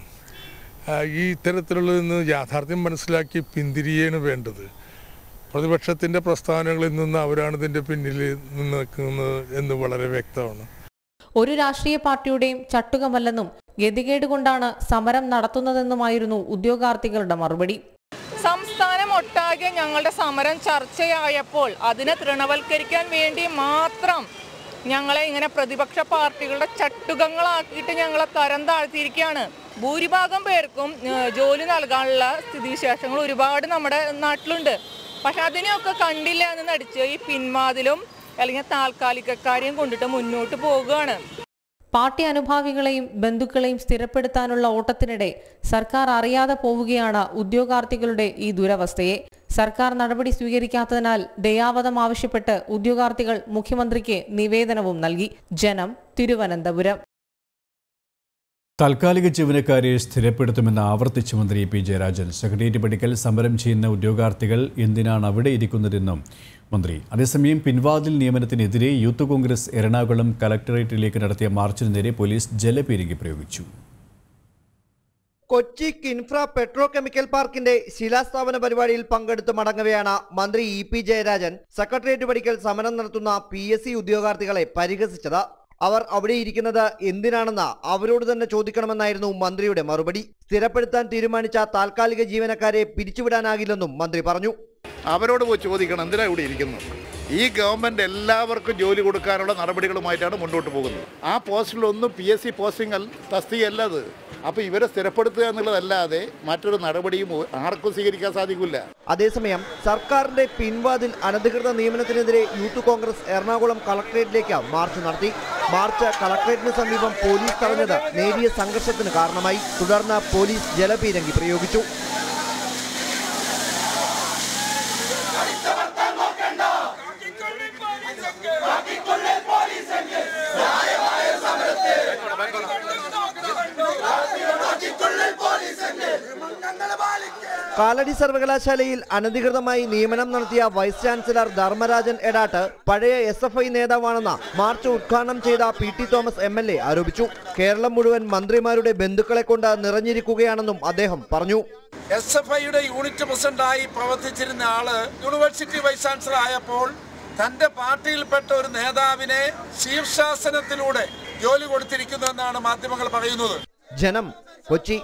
ആ, ഈ ഇത്തരത്തിലുള്ളതിൽ നിന്ന് യാഥാർത്ഥ്യം മനസ്സിലാക്കി പിന്തിരിയാണ് വേണ്ടത് പ്രതിപക്ഷത്തിൻ്റെ പ്രസ്താവനകളിൽ നിന്ന് അവരാണ് ഇതിൻ്റെ പിന്നിൽ നിന്ന് നിൽക്കുന്നത് എന്ന് വളരെ വ്യക്തമാണ് ഒരു രാഷ്ട്രീയ പാർട്ടിയുടെയും ചട്ടുകമല്ലെന്നും ഗതികേട് കൊണ്ടാണ് സമരം നടത്തുന്നതെന്നുമായിരുന്നു ഉദ്യോഗാർത്ഥികളുടെ മറുപടി സംസ്ഥാനം ഒട്ടാകെ ഞങ്ങളുടെ സമരം ചർച്ചയായപ്പോൾ അതിനെ തൃണവൽക്കരിക്കാൻ വേണ്ടി മാത്രം ഞങ്ങളെ ഇങ്ങനെ പ്രതിപക്ഷ പാർട്ടികളുടെ ചട്ടുകങ്ങളാക്കിയിട്ട് ഞങ്ങളെ തരം താഴ്ത്തിയിരിക്കുകയാണ് ഭൂരിഭാഗം പേർക്കും ഏഹ്, ജോലി നൽകാനുള്ള സ്ഥിതിവിശേഷങ്ങൾ ഒരുപാട് നമ്മുടെ നാട്ടിലുണ്ട് പക്ഷെ അതിനെയൊക്കെ കണ്ടില്ല എന്ന് നടിച്ച് ഈ പിന്മാതിലും അല്ലെങ്കിൽ താൽക്കാലികക്കാരെയും കൊണ്ടിട്ട് മുന്നോട്ട് പോവുകയാണ് പാർട്ടി അനുഭാവികളെയും ബന്ധുക്കളെയും സ്ഥിരപ്പെടുത്താനുള്ള ഓട്ടത്തിനിടെ സർക്കാർ അറിയാതെ പോവുകയാണ് ഉദ്യോഗാർത്ഥികളുടെ ഈ ദുരവസ്ഥയെ സർക്കാർ നടപടി സ്വീകരിക്കാത്തതിനാൽ ദയാവധം ആവശ്യപ്പെട്ട് ഉദ്യോഗാർത്ഥികൾ മുഖ്യമന്ത്രിക്ക് നിവേദനവും നൽകി ജനം തിരുവനന്തപുരം താൽക്കാലിക ജീവനക്കാരെ സ്ഥിരപ്പെടുത്തുമെന്ന് ആവർത്തിച്ച മന്ത്രി പി ജയരാജൻ സെക്രട്ടേറിയറ്റ് പഠിക്കൽ സമരം ചെയ്യുന്ന ഉദ്യോഗാർത്ഥികൾ എന്തിനാണ് അവിടെ ഇരിക്കുന്നതെന്നും മന്ത്രി അതേസമയം പിൻവാതിൽ നിയമനത്തിനെതിരെ യൂത്ത് കോൺഗ്രസ് എറണാകുളം കലക്ടറേറ്റിലേക്ക് നടത്തിയ മാർച്ചിന് നേരെ പോലീസ് ജലപീരങ്കി പ്രയോഗിച്ചു കൊച്ചി കിൻഫ്ര പെട്രോ കെമിക്കൽ പാർക്കിന്റെ ശിലാസ്ഥാപന പരിപാടിയിൽ പങ്കെടുത്ത് മടങ്ങവെയാണ് മന്ത്രി ഇ പി ജയരാജൻ സെക്രട്ടേറിയറ്റ് പഠിക്കൽ സമരം നടത്തുന്ന പി എസ് സി ഉദ്യോഗാർത്ഥികളെ പരിഹസിച്ചത് അവർ അവിടെ ഇരിക്കുന്നത് എന്തിനാണെന്ന് അവരോട് തന്നെ ചോദിക്കണമെന്നായിരുന്നു മന്ത്രിയുടെ മറുപടി സ്ഥിരപ്പെടുത്താൻ തീരുമാനിച്ച താൽക്കാലിക ജീവനക്കാരെ പിരിച്ചുവിടാനാകില്ലെന്നും മന്ത്രി പറഞ്ഞു അവരോട് പോയി ചോദിക്കണം എന്തിനാ ഇവിടെ ഇരിക്കുന്നു ഈ ഗവൺമെന്റ് എല്ലാവർക്കും ജോലി കൊടുക്കാനുള്ള നടപടികളുമായിട്ടാണ് മുന്നോട്ട് പോകുന്നത് ആ പോസ്റ്റിലൊന്നും പി എസ് സി പോസ്റ്റിംഗ് തസ്തികയല്ല അത് അപ്പോൾ ഇവരെ സ്ഥിരപ്പെടുത്തുക എന്നുള്ളതല്ലാതെ മറ്റൊരു നടപടിയും ആർക്കും സ്വീകരിക്കാൻ സാധിക്കില്ല അതേസമയം സർക്കാരിന്റെ പിൻവാതിൽ അനധികൃത നിയമനത്തിനെതിരെ യൂത്ത് കോൺഗ്രസ് എറണാകുളം കളക്ടറേറ്റിലേക്ക് മാർച്ച് നടത്തി മാർച്ച് കളക്ടറേറ്റിന് സമീപം പോലീസ് തടഞ്ഞത് നേരിയ സംഘർഷത്തിന് കാരണമായി തുടർന്ന് പോലീസ് ജലപീരങ്കി പ്രയോഗിച്ചു കാലടി സർവകലാശാലയിൽ അനധികൃതമായി നിയമനം നടത്തിയ വൈസ് ചാൻസലർ ധർമ്മരാജൻ എടാട്ട് പഴയ എസ് എഫ് ഐ നേതാവാണെന്ന് മാർച്ച് ഉദ്ഘാടനം ചെയ്ത P T Thomas M L A ആരോപിച്ചു കേരളം മുഴുവൻ മന്ത്രിമാരുടെ ബന്ധുക്കളെ കൊണ്ട് നിറഞ്ഞിരിക്കുകയാണെന്നും അദ്ദേഹം പറഞ്ഞു എസ് എഫ് ഐയുടെ യൂണിറ്റ് പ്രസിഡന്റായി പ്രവർത്തിച്ചിരുന്ന ആള് യൂണിവേഴ്സിറ്റി വൈസ് ചാൻസലർ ആയപ്പോൾ തന്റെ പാർട്ടിയിൽപ്പെട്ട ഒരു നേതാവിനെ ശീർഷാസനത്തിലൂടെ ജോലി കൊടുത്തിരിക്കുന്നു എന്നാണ് മാധ്യമങ്ങൾ പറയുന്നത് ജനം കൊച്ചി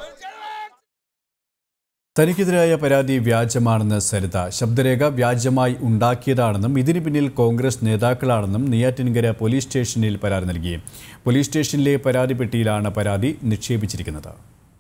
തനിക്കെതിരായ പരാതി വ്യാജമാണെന്ന് സരിത ശബ്ദരേഖ വ്യാജമായി ഉണ്ടാക്കിയതാണെന്നും ഇതിന് പിന്നിൽ കോൺഗ്രസ് നേതാക്കളാണെന്നും നെയ്യാറ്റിൻകര പോലീസ് സ്റ്റേഷനിൽ പരാതി നൽകി പോലീസ് സ്റ്റേഷനിലെ പരാതി പെട്ടിയിലാണ് പരാതി നിക്ഷേപിച്ചിരിക്കുന്നത്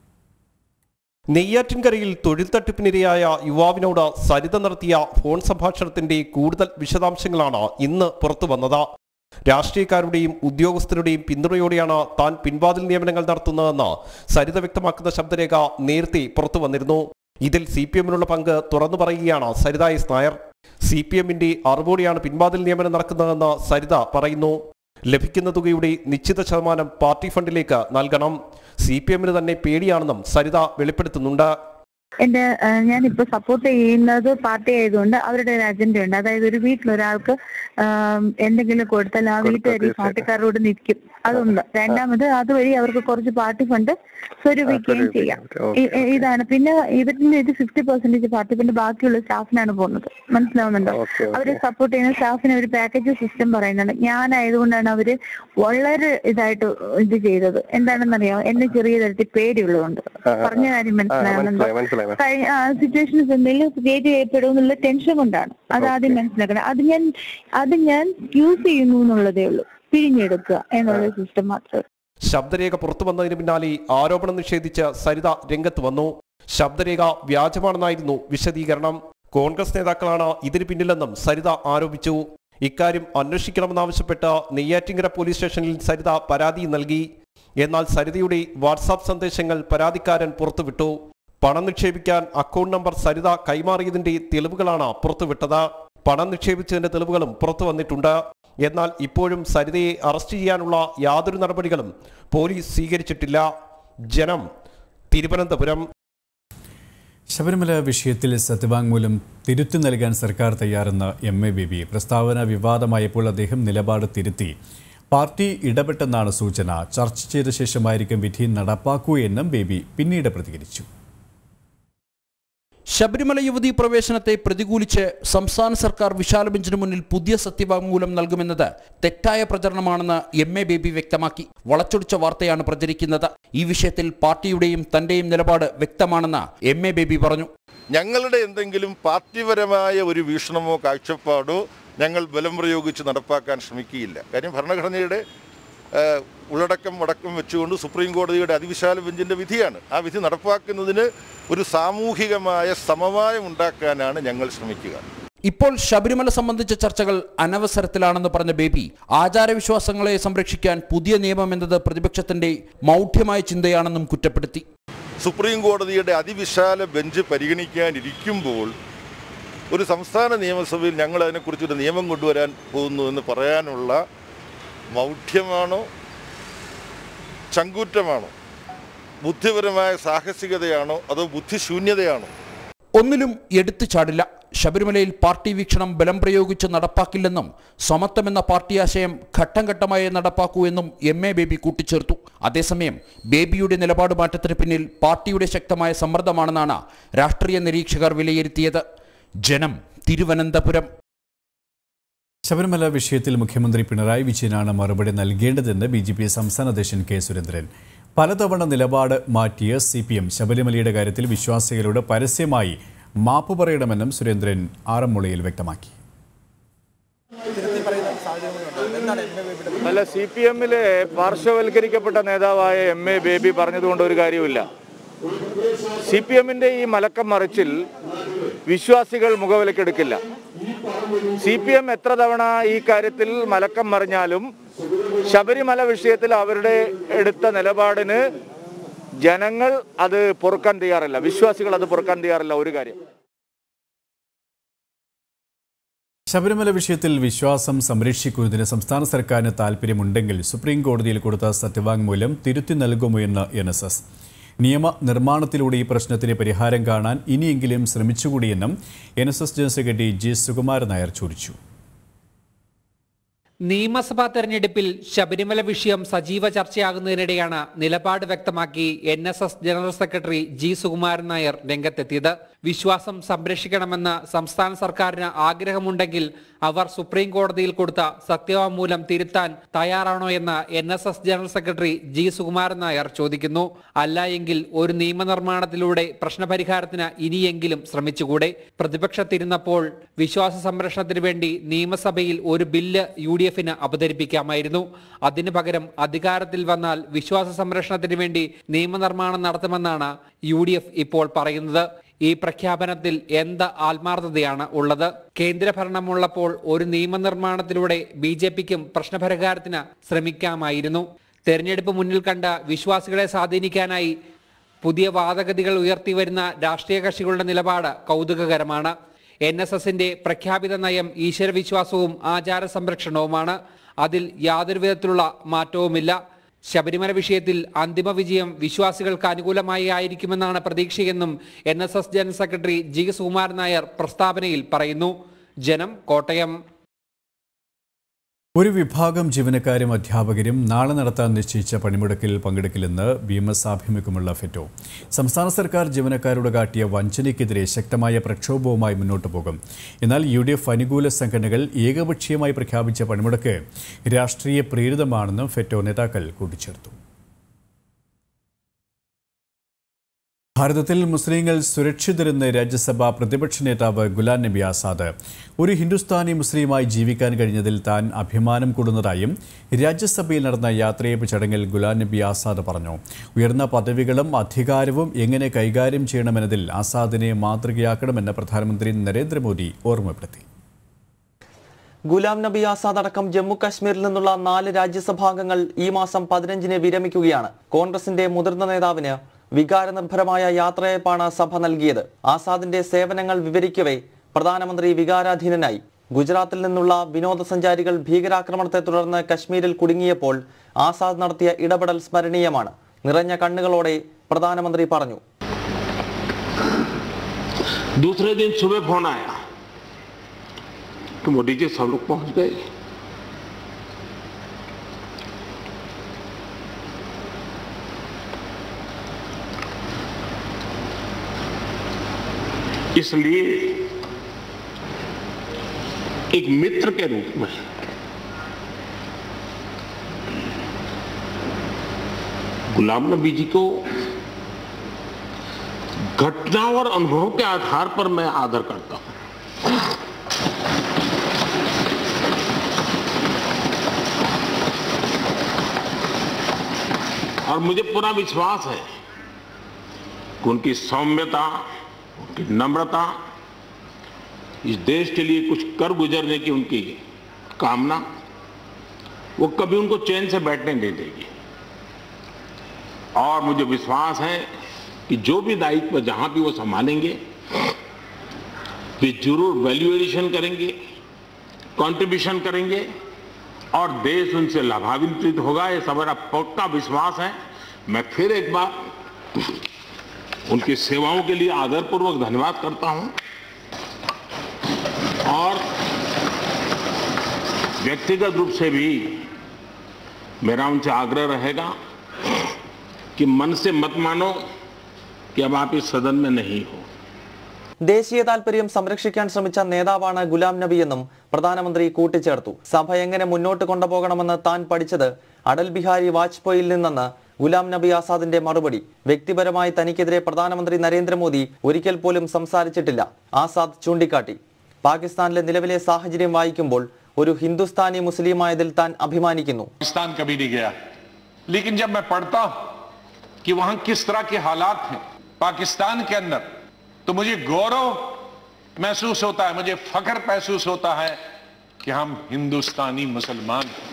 നെയ്യാറ്റിൻകരയിൽ തൊഴിൽ തട്ടിപ്പിനിരയായ യുവാവിനോട് സരിത നടത്തിയ ഫോൺ സംഭാഷണത്തിന്റെ കൂടുതൽ വിശദാംശങ്ങളാണ് ഇന്ന് പുറത്തു വന്നത് രാഷ്ട്രീയക്കാരുടെയും ഉദ്യോഗസ്ഥരുടെയും പിന്തുണയോടെയാണ് താൻ പിൻവാതിൽ നിയമനങ്ങൾ നടത്തുന്നതെന്ന് സരിത വ്യക്തമാക്കുന്ന ശബ്ദരേഖ നേരത്തെ പുറത്തു വന്നിരുന്നു ഇതിൽ സി പി എമ്മിനുള്ള പങ്ക് തുറന്നു പറയുകയാണ് Saritha S Nair C P എമ്മിന്റെ അറിവോടെയാണ് പിൻവാതിൽ നിയമനം നടക്കുന്നതെന്ന് സരിത പറയുന്നു ലഭിക്കുന്ന തുകയുടെ നിശ്ചിത ശതമാനം പാർട്ടി ഫണ്ടിലേക്ക് നൽകണം സി പി എമ്മിന് തന്നെ പേടിയാണെന്നും സരിത വെളിപ്പെടുത്തുന്നുണ്ട് എന്റെ ഞാനിപ്പോ സപ്പോർട്ട് ചെയ്യുന്നത് പാർട്ടി ആയതുകൊണ്ട് അവരുടെ ഒരു അജണ്ട ഉണ്ട് അതായത് ഒരു വീട്ടിലൊരാൾക്ക് ആം, എന്തെങ്കിലും കൊടുത്താൽ ആ വീട്ടുകാർ ഈ പാർട്ടിക്കാരോട് നിൽക്കും അതൊന്ന് രണ്ടാമത് അതുവഴി അവർക്ക് കുറച്ച് പാർട്ടി ഫണ്ട് സ്വരൂപിക്കുകയും ചെയ്യാം ഇ- ഇ- ഇതാണ് പിന്നെ ഇവരുടെ ഇത് ഫിഫ്റ്റി പെർസെന്റേജ് പാർട്ടി ഫണ്ട് ബാക്കിയുള്ള സ്റ്റാഫിനാണ് പോകുന്നത് മനസ്സിലാവുന്നുണ്ടോ അവരെ സപ്പോർട്ട് ചെയ്യുന്ന സ്റ്റാഫിന് ഒരു പാക്കേജ് സിസ്റ്റം പറയുന്നുണ്ട് ഞാനായതുകൊണ്ടാണ് അവര് വളരെ ഇതായിട്ട് ഇത് ചെയ്തത് എന്താണെന്നറിയാമോ എന്നെ ചെറിയ തരത്തിൽ പേടിയുള്ളതുകൊണ്ട് പറഞ്ഞ കാര്യം മനസ്സിലാവുന്നുണ്ടോ കഴിഞ്ഞ സിറ്റുവേഷൻസ് എന്തെങ്കിലും ക്രിയേറ്റ് ചെയ്യപ്പെടും എന്നുള്ള ടെൻഷൻ കൊണ്ടാണ് അത് ആദ്യം മനസ്സിലാക്കണം അത് ഞാൻ അത് ഞാൻ യൂസ് ചെയ്യുന്നു എന്നുള്ളതേ ഉള്ളൂ പിഴിഞ്ഞെടുക്കുക എന്നുള്ള സിസ്റ്റം മാത്രമേ ശബ്ദരേഖ പുറത്തു വന്നതിന് പിന്നാലെ ആരോപണം നിഷേധിച്ച് സരിത രംഗത്ത് വന്നു ശബ്ദരേഖ വ്യാജമാണെന്നായിരുന്നു വിശദീകരണം കോൺഗ്രസ് നേതാക്കളാണ് ഇതിന് പിന്നിലെന്നും സരിത ആരോപിച്ചു ഇക്കാര്യം അന്വേഷിക്കണമെന്നാവശ്യപ്പെട്ട് നെയ്യാറ്റിങ്കര പോലീസ് സ്റ്റേഷനിൽ സരിത പരാതി നൽകി എന്നാൽ സരിതയുടെ വാട്സാപ്പ് സന്ദേശങ്ങൾ പരാതിക്കാരൻ പുറത്തുവിട്ടു പണം നിക്ഷേപിക്കാൻ അക്കൗണ്ട് നമ്പർ സരിത കൈമാറിയതിന്റെ തെളിവുകളാണ് പുറത്തുവിട്ടത് പണം നിക്ഷേപിച്ചതിന്റെ തെളിവുകളും പുറത്തു വന്നിട്ടുണ്ട് എന്നാൽ ഇപ്പോഴും സരിതയെ അറസ്റ്റ് ചെയ്യാനുള്ള യാതൊരു നടപടികളും പോലീസ് സ്വീകരിച്ചിട്ടില്ല ജനം തിരുവനന്തപുരം ശബരിമല വിഷയത്തിൽ സത്യവാങ്മൂലം തിരുത്തി നൽകാൻ സർക്കാർ തയ്യാറെന്ന് എം എ ബേബി പ്രസ്താവന വിവാദമായപ്പോൾ അദ്ദേഹം നിലപാട് തിരുത്തി പാർട്ടി ഇടപെട്ടെന്നാണ് സൂചന ചർച്ച ചെയ്ത ശേഷമായിരിക്കും വിധി നടപ്പാക്കൂ എന്നും ബേബി പിന്നീട് പ്രതികരിച്ചു ശബരിമല യുവതീ പ്രവേശനത്തെ പ്രതികൂലിച്ച് സംസ്ഥാന സർക്കാർ വിശാല ബെഞ്ചിന് മുന്നിൽ പുതിയ സത്യവാങ്മൂലം നൽകുമെന്നത് തെറ്റായ പ്രചരണമാണെന്ന് എം എ ബേബി വ്യക്തമാക്കി വളച്ചൊടിച്ച വാർത്തയാണ് പ്രചരിക്കുന്നത് ഈ വിഷയത്തിൽ പാർട്ടിയുടെയും തന്റെയും നിലപാട് വ്യക്തമാണെന്ന് എം എ ബേബി പറഞ്ഞു ഞങ്ങളുടെ എന്തെങ്കിലും പാർട്ടിപരമായ ഒരു വീക്ഷണമോ കാഴ്ചപ്പാടോ ഞങ്ങൾ ബലം പ്രയോഗിച്ച് നടപ്പാക്കാൻ ശ്രമിക്കുകയില്ല കാര്യം ഭരണഘടനയുടെ ആ, ഉള്ളടക്കം അടക്കം വെച്ചുകൊണ്ട് സുപ്രീം കോടതിയുടെ അതിവിശാല ബെഞ്ചിൻ്റെ വിധിയാണ് ആ വിധി നടപ്പാക്കുന്നതിന് ഒരു സാമൂഹികമായ സമവായം ഉണ്ടാക്കാനാണ് ഞങ്ങൾ ശ്രമിക്കുക ഇപ്പോൾ ശബരിമല സംബന്ധിച്ച ചർച്ചകൾ അനവസരത്തിലാണെന്ന് പറഞ്ഞ ബേബി ആചാരവിശ്വാസങ്ങളെ സംരക്ഷിക്കാൻ പുതിയ നിയമം എന്നത് പ്രതിപക്ഷത്തിന്റെ മൗഢ്യമായ ചിന്തയാണെന്നും കുറ്റപ്പെടുത്തി സുപ്രീം കോടതിയുടെ അതിവിശാല ബെഞ്ച് പരിഗണിക്കാനിരിക്കുമ്പോൾ ഒരു സംസ്ഥാന നിയമസഭയിൽ ഞങ്ങൾ അതിനെക്കുറിച്ചൊരു നിയമം കൊണ്ടുവരാൻ പോകുന്നു എന്ന് പറയാനുള്ള മൗഢ്യമാണോ ചങ്കൂറ്റമാണോ ബുദ്ധിപരമായ സാഹസികതയാണോ അതോ ബുദ്ധിശൂന്യതയാണോ ഒന്നിലും എടുത്തു ചാടില്ല ശബരിമലയിൽ പാർട്ടി വീക്ഷണം ബലം പ്രയോഗിച്ച് നടപ്പാക്കില്ലെന്നും സമത്വമെന്ന പാർട്ടി ആശയം ഘട്ടം ഘട്ടമായി നടപ്പാക്കൂ എന്നും എം എ ബേബി കൂട്ടിച്ചേർത്തു അതേസമയം ബേബിയുടെ നിലപാട് മാറ്റത്തിന് പിന്നിൽ പാർട്ടിയുടെ ശക്തമായ സമ്മർദ്ദമാണെന്നാണ് രാഷ്ട്രീയ നിരീക്ഷകർ വിലയിരുത്തിയത് ജനം തിരുവനന്തപുരം ശബരിമല വിഷയത്തിൽ മുഖ്യമന്ത്രി പിണറായി വിജയനാണ് മറുപടി നൽകേണ്ടതെന്ന് ബി ജെ പി സംസ്ഥാന അധ്യക്ഷൻ കെ സുരേന്ദ്രൻ പലതവണ നിലപാട് മാറ്റിയ സി പി എം ശബരിമലയുടെ കാര്യത്തിൽ വിശ്വാസികളോട് പരസ്യമായി മാപ്പ് പറയണമെന്നും സുരേന്ദ്രൻ ആറന്മുളയിൽ വ്യക്തമാക്കി അല്ല സി പി എമ്മിലെ പാർശ്വവൽക്കരിക്കപ്പെട്ട നേതാവായ എം എ ബേബി പറഞ്ഞതുകൊണ്ട് ഒരു കാര്യമില്ല സി പി എമ്മിന്റെ ഈ മലക്കം മറിച്ചിൽ വിശ്വാസികൾ മുഖവിലക്കെടുക്കില്ല സി പി എം എത്ര തവണ ഈ കാര്യത്തിൽ മലക്കം മറിഞ്ഞാലും ശബരിമല വിഷയത്തിൽ അവരുടെ എടുത്ത നിലപാടിന് ജനങ്ങൾ അത് പൊറുക്കാൻ തയ്യാറല്ല വിശ്വാസികൾ അത് പൊറുക്കാൻ തയ്യാറല്ല ഒരു കാര്യം ശബരിമല വിഷയത്തിൽ വിശ്വാസം സംരക്ഷിക്കുന്നതിന് സംസ്ഥാന സർക്കാരിന് താൽപ്പര്യമുണ്ടെങ്കിൽ സുപ്രീം കോടതിയിൽ കൊടുത്ത സത്യവാങ്മൂലം തിരുത്തി നൽകുമോ എന്ന് എൻ എസ് എസ് നിയമ നിർമ്മാണത്തിലൂടെ ഈ പ്രശ്നത്തിന് പരിഹാരം കാണാൻ ഇനിയെങ്കിലും ശ്രമിച്ചുകൂടിയെന്നും N S S general secretary G Sukumaran Nair ചോദിച്ചു നിയമസഭാ തെരഞ്ഞെടുപ്പിൽ ശബരിമല വിഷയം സജീവ ചർച്ചയാകുന്നതിനിടെയാണ് നിലപാട് വ്യക്തമാക്കി N S S general secretary G Sukumaran Nair രംഗത്തെത്തിയത് വിശ്വാസം സംരക്ഷിക്കണമെന്ന് സംസ്ഥാന സർക്കാരിന് ആഗ്രഹമുണ്ടെങ്കിൽ അവർ സുപ്രീം കോടതിയിൽ കൊടുത്ത സത്യവാങ്മൂലം തിരുത്താൻ തയ്യാറാണോ എന്ന് N S S general secretary G Sukumaran Nair ചോദിക്കുന്നു അല്ല എങ്കിൽ ഒരു നിയമനിർമ്മാണത്തിലൂടെ പ്രശ്നപരിഹാരത്തിന് ഇനിയെങ്കിലും ശ്രമിച്ചുകൂടെ പ്രതിപക്ഷത്തിരുന്നപ്പോൾ വിശ്വാസ സംരക്ഷണത്തിന് വേണ്ടി നിയമസഭയിൽ ഒരു ബില്ല് യു ഡി എഫിന് അവതരിപ്പിക്കാമായിരുന്നു അതിനു പകരം അധികാരത്തിൽ വന്നാൽ വിശ്വാസ സംരക്ഷണത്തിന് വേണ്ടി നിയമനിർമ്മാണം നടത്തുമെന്നാണ് യു ഡി എഫ് ഇപ്പോൾ പറയുന്നത് ഈ പ്രഖ്യാപനത്തിൽ എന്ത് ആത്മാർത്ഥതയാണ് ഉള്ളത് കേന്ദ്രഭരണമുള്ളപ്പോൾ ഒരു നിയമനിർമ്മാണത്തിലൂടെ ബി ജെ പിക്കും പ്രശ്നപരിഹാരത്തിന് ശ്രമിക്കാമായിരുന്നു തെരഞ്ഞെടുപ്പ് മുന്നിൽ കണ്ട വിശ്വാസികളെ സ്വാധീനിക്കാനായി പുതിയ വാദഗതികൾ ഉയർത്തിവരുന്ന രാഷ്ട്രീയ കക്ഷികളുടെ നിലപാട് കൗതുകകരമാണ് എൻ എസ് എസിന്റെ പ്രഖ്യാപിത നയം ഈശ്വരവിശ്വാസവും ആചാര സംരക്ഷണവുമാണ് അതിൽ യാതൊരു വിധത്തിലുള്ള മാറ്റവുമില്ല ശബരിമല വിഷയത്തിൽ അന്തിമ വിജയം വിശ്വാസികൾക്ക് അനുകൂലമായി ആയിരിക്കുമെന്നാണ് പ്രതീക്ഷയെന്നും N S S general secretary G Sukumaran Nair പ്രസ്താവനയിൽ പറയുന്നു ജനം കോട്ടയം ഒരു വിഭാഗം ജീവനക്കാരും അധ്യാപകരും നാളെ നടത്താൻ നിശ്ചയിച്ച പണിമുടക്കിൽ പങ്കെടുക്കില്ലെന്ന് ബി എം എസ് ആഭിമുഖ്യമുള്ള ഫെറ്റോ സംസ്ഥാന സർക്കാർ ജീവനക്കാരോട് കാട്ടിയ വഞ്ചനയ്ക്കെതിരെ ശക്തമായ പ്രക്ഷോഭവുമായി മുന്നോട്ടു പോകും എന്നാൽ യു ഡി എഫ് അനുകൂല സംഘടനകൾ ഏകപക്ഷീയമായി പ്രഖ്യാപിച്ച പണിമുടക്ക് രാഷ്ട്രീയ പ്രേരിതമാണെന്നും ഫെറ്റോ നേതാക്കൾ കൂട്ടിച്ചേർത്തു ഭാരതത്തിൽ മുസ്ലിങ്ങൾ സുരക്ഷിതരെന്ന് രാജ്യസഭാ പ്രതിപക്ഷ നേതാവ് ഗുലാം നബി ആസാദ് ഒരു ഹിന്ദുസ്ഥാനി മുസ്ലിമായി ജീവിക്കാൻ കഴിഞ്ഞതിൽ താൻ അഭിമാനം കൂടുന്നതായും രാജ്യസഭയിൽ നടന്ന യാത്രയപ്പ് ചടങ്ങിൽ ഗുലാം നബി ആസാദ് പറഞ്ഞു ഉയർന്ന പദവികളും അധികാരവും എങ്ങനെ കൈകാര്യം ചെയ്യണമെന്നതിൽ ആസാദിനെ മാതൃകയാക്കണമെന്ന് പ്രധാനമന്ത്രി നരേന്ദ്രമോദി ഓർമ്മപ്പെടുത്തി ഗുലാം നബി ആസാദ് അടക്കം ജമ്മു കാശ്മീരിൽ നിന്നുള്ള നാല് രാജ്യസഭാംഗങ്ങൾ ഈ മാസം പതിനഞ്ചിന് വിരമിക്കുകയാണ് കോൺഗ്രസിന്റെ മുതിർന്ന നേതാവിന് വികാരനിർഭരമായ യാത്രയപ്പാണ് സഭ നൽകിയത് ആസാദിന്റെ സേവനങ്ങൾ വിവരിക്കവേ പ്രധാനമന്ത്രി വികാരാധീനനായി ഗുജറാത്തിൽ നിന്നുള്ള വിനോദസഞ്ചാരികൾ ഭീകരാക്രമണത്തെ തുടർന്ന് കശ്മീരിൽ കുടുങ്ങിയപ്പോൾ ആസാദ് നടത്തിയ ഇടപെടൽ സ്മരണീയമാണ് നിറഞ്ഞ കണ്ണുകളോടെ പ്രധാനമന്ത്രി പറഞ്ഞു दूसरे दिन सुबह फोन आया कि मोदी जी सब लोग पहुंच गए इसलिए एक मित्र के रूप में गुलाम नबी जी को घटना और अनुभव के आधार पर मैं आदर करता हूं और मुझे पूरा विश्वास है कि उनकी सौम्यता उनकी नम्रता इस देश के लिए कुछ कर गुजरने की उनकी कामना वो कभी उनको चैन से बैठने नहीं देगी और मुझे विश्वास है कि जो भी दायित्व जहां भी वो संभालेंगे वे जरूर वैल्यू एडिशन करेंगे कंट्रीब्यूशन करेंगे और देश उनसे लाभान्वित होगा ये सब मेरा पक्का विश्वास है मैं फिर एक बार उनकी सेवाओं के लिए आदरपूर्वक धन्यवाद करता हूं और व्यक्तिगत रूप से भी मेरा उनसे आग्रह रहेगा कि मन से मत मानो कि अब आप इस सदन में नहीं हो ദേശീയ താൽപര്യം സംരക്ഷിക്കാൻ ശ്രമിച്ച നേതാവാണ് ഗുലാം നബി എന്നും പ്രധാനമന്ത്രി കൂട്ടിച്ചേർത്തു സഭ എങ്ങനെ മുന്നോട്ട് കൊണ്ടുപോകണമെന്ന് താൻ പഠിച്ചത് അടൽ ബിഹാരി വാജ്പേയിയിൽ നിന്നെന്ന് ഗുലാം നബി ആസാദിന്റെ മറുപടി വ്യക്തിപരമായി തനിക്കെതിരെ പ്രധാനമന്ത്രി നരേന്ദ്രമോദി ഒരിക്കൽ പോലും സംസാരിച്ചിട്ടില്ല ആസാദ് ചൂണ്ടിക്കാട്ടി പാകിസ്ഥാനിലെ നിലവിലെ സാഹചര്യം വായിക്കുമ്പോൾ ഒരു ഹിന്ദുസ്ഥാനി മുസ്ലിമായതിൽ താൻ അഭിമാനിക്കുന്നു पाकिस्तान कभी नहीं गया लेकिन जब मैं पढ़ता हूं कि वहां किस तरह के हालात हैं पाकिस्तान के अंदर तो मुझे गौरव महसूस होता है मुझे फख्र महसूस होता है कि हम हिंदुस्तानी मुसलमान हैं।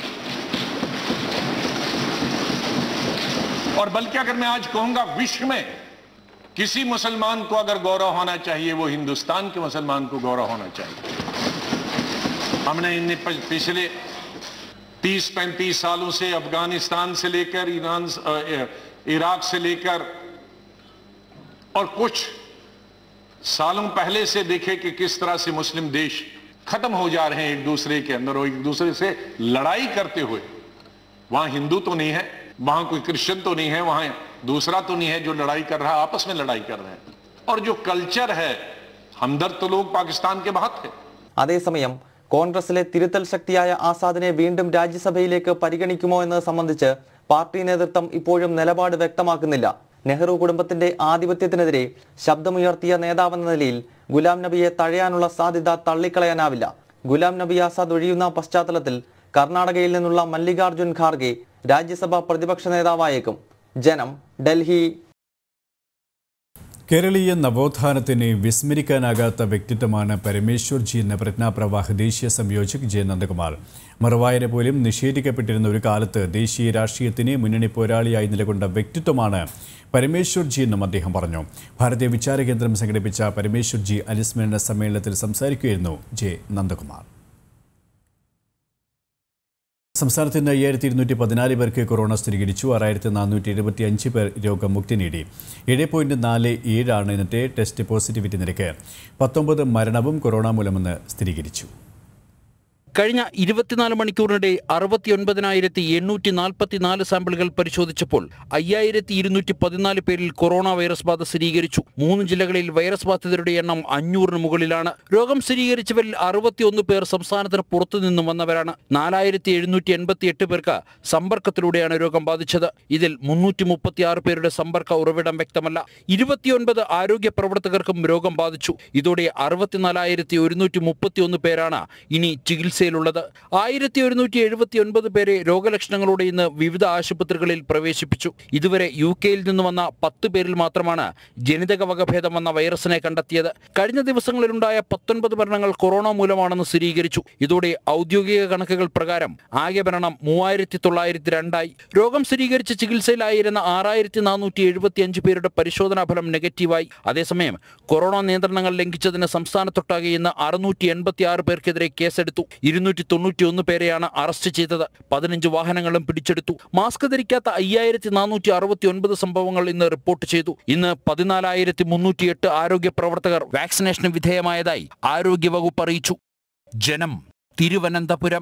और बल्कि अगर मैं आज कहूंगा विश्व में किसी मुसलमान को अगर गौरव होना चाहिए वो हिंदुस्तान के मुसलमान को गौरव होना चाहिए हमने इन प- पिछले 30-35 सालों से अफगानिस्तान से लेकर ईरान अ, अ, इराक से लेकर और कुछ सालों पहले से देखे कि किस तरह से मुस्लिम देश खत्म हो जा रहे हैं एक दूसरे के अंदर और एक दूसरे से लड़ाई करते हुए वहां हिंदू तो नहीं है वहां कोई क्रिश्चियन तो नहीं है वहां दूसरा तो नहीं है जो लड़ाई कर रहा है आपस में लड़ाई कर रहे हैं और जो कल्चर है हमदर्द तो लोग पाकिस्तान के बहुत है അതേസമയം കോൺഗ്രസിലെ തിരുത്തൽ ശക്തിയായ ആസാദിനെ വീണ്ടും രാജ്യസഭയിലേക്ക് പരിഗണിക്കുമോ എന്നത് സംബന്ധിച്ച് പാർട്ടി നേതൃത്വം ഇപ്പോഴും നിലപാട് വ്യക്തമാക്കുന്നില്ല നെഹ്റു കുടുംബത്തിന്റെ ആധിപത്യത്തിനെതിരെ ശബ്ദമുയർത്തിയ നേതാവെന്ന നിലയിൽ ഗുലാം നബിയെ തഴയാനുള്ള സാധ്യത തള്ളിക്കളയാനാവില്ല ഗുലാം നബി ആസാദ് ഒഴിയുന്ന പശ്ചാത്തലത്തിൽ കർണാടകയിൽ നിന്നുള്ള മല്ലികാർജുൻ ഖാർഗെ രാജ്യസഭ പ്രതിപക്ഷ നേതാവായേക്കും ജനം ഡൽഹി കേരളീയ നവോത്ഥാനത്തിന് വിസ്മരിക്കാനാകാത്ത വ്യക്തിത്വമാണ് പരമേശ്വർജി എന്ന പ്രജ്ഞാപ്രവാഹ ദേശീയ സംയോജക് ജെ നന്ദകുമാർ മറുവായന പോലും നിഷേധിക്കപ്പെട്ടിരുന്ന ഒരു കാലത്ത് ദേശീയ രാഷ്ട്രീയത്തിന് മുന്നണി പോരാളിയായി നിലകൊണ്ട വ്യക്തിത്വമാണ് പരമേശ്വർജി എന്നും അദ്ദേഹം പറഞ്ഞു ഭാരതീയ വിചാര കേന്ദ്രം സംഘടിപ്പിച്ച പരമേശ്വർജി അനുസ്മരണ സമ്മേളനത്തിൽ സംസാരിക്കുകയായിരുന്നു ജെ നന്ദകുമാർ സംസ്ഥാനത്ത് ഇന്ന് അയ്യായിരത്തി ഇരുന്നൂറ്റി പതിനാല് പേർക്ക് കൊറോണ സ്ഥിരീകരിച്ചു ആറായിരത്തി നാനൂറ്റി എഴുപത്തി അഞ്ച് പേർ രോഗമുക്തി നേടി ഏഴ് പോയിന്റ് നാല് ഏഴാണ് ഇന്നത്തെ ടെസ്റ്റ് പോസിറ്റിവിറ്റി നിരക്ക് പത്തൊമ്പത് മരണവും കൊറോണ മൂലമെന്ന് സ്ഥിരീകരിച്ചു കഴിഞ്ഞ ഇരുപത്തിനാല് മണിക്കൂറിനിടെ അറുപത്തിയൊൻപതിനായിരത്തി എണ്ണൂറ്റി നാൽപ്പത്തിനാല് സാമ്പിളുകൾ പരിശോധിച്ചപ്പോൾ അയ്യായിരത്തി ഇരുന്നൂറ്റി പതിനാല് പേരിൽ കൊറോണ വൈറസ് ബാധ സ്ഥിരീകരിച്ചു മൂന്ന് ജില്ലകളിൽ വൈറസ് ബാധിതരുടെ എണ്ണം അഞ്ഞൂറിന് മുകളിലാണ് രോഗം സ്ഥിരീകരിച്ചവരിൽ അറുപത്തിയൊന്ന് പേർ സംസ്ഥാനത്തിന് പുറത്തു നിന്നും വന്നവരാണ് നാലായിരത്തി എഴുന്നൂറ്റി എൺപത്തി എട്ട് പേർക്ക് സമ്പർക്കത്തിലൂടെയാണ് രോഗം ബാധിച്ചത് ഇതിൽ മുന്നൂറ്റി മുപ്പത്തിയാറ് പേരുടെ സമ്പർക്ക ഉറവിടം വ്യക്തമല്ല ഇരുപത്തിയൊൻപത് ആരോഗ്യ പ്രവർത്തകർക്കും രോഗം ബാധിച്ചു ഇതോടെ അറുപത്തിനാലായിരത്തി ഒരുന്നൂറ്റി മുപ്പത്തിയൊന്ന് പേരാണ് ഇനി ചികിത്സയിലുള്ളത് ആയിരത്തി ഒരുന്നൂറ്റി എഴുപത്തി ഒൻപത് പേരെ രോഗലക്ഷണങ്ങളോടെ ഇന്ന് വിവിധ ആശുപത്രികളിൽ പ്രവേശിപ്പിച്ചു ഇതുവരെ യു കെയിൽ നിന്ന് വന്ന പത്ത് പേരിൽ മാത്രമാണ് ജനിതക വകഭേദം വന്ന വൈറസിനെ കണ്ടെത്തിയത് കഴിഞ്ഞ ദിവസങ്ങളിലുണ്ടായ പത്തൊൻപത് മരണങ്ങൾ കൊറോണ മൂലമാണെന്ന് സ്ഥിരീകരിച്ചു ഇതോടെ ഔദ്യോഗിക കണക്കുകൾ പ്രകാരം ആകെ മരണം മൂവായിരത്തി തൊള്ളായിരത്തി രണ്ടായി രോഗം സ്ഥിരീകരിച്ച് ചികിത്സയിലായിരുന്ന ആറായിരത്തി നാനൂറ്റി എഴുപത്തി അഞ്ച് പേരുടെ പരിശോധനാ ഫലം നെഗറ്റീവായി അതേസമയം കൊറോണ നിയന്ത്രണങ്ങൾ ലംഘിച്ചതിന് സംസ്ഥാനത്തൊട്ടാകെ ഇന്ന് അറുന്നൂറ്റി എൺപത്തി ആറ് പേർക്കെതിരെ കേസെടുത്തു ഇരുന്നൂറ്റി തൊണ്ണൂറ്റി ഒന്ന് പേരെയാണ് അറസ്റ്റ് ചെയ്തത് പതിനഞ്ച് വാഹനങ്ങളും പിടിച്ചെടുത്തു മാസ്ക് ധരിക്കാത്ത അയ്യായിരത്തി നാനൂറ്റി അറുപത്തി ഒൻപത് സംഭവങ്ങൾ ഇന്ന് റിപ്പോർട്ട് ചെയ്തു ഇന്ന് പതിനാലായിരത്തി മുന്നൂറ്റി എട്ട് ആരോഗ്യ പ്രവർത്തകർ വാക്സിനേഷന് വിധേയമായതായി ആരോഗ്യവകുപ്പ് അറിയിച്ചു ജനം തിരുവനന്തപുരം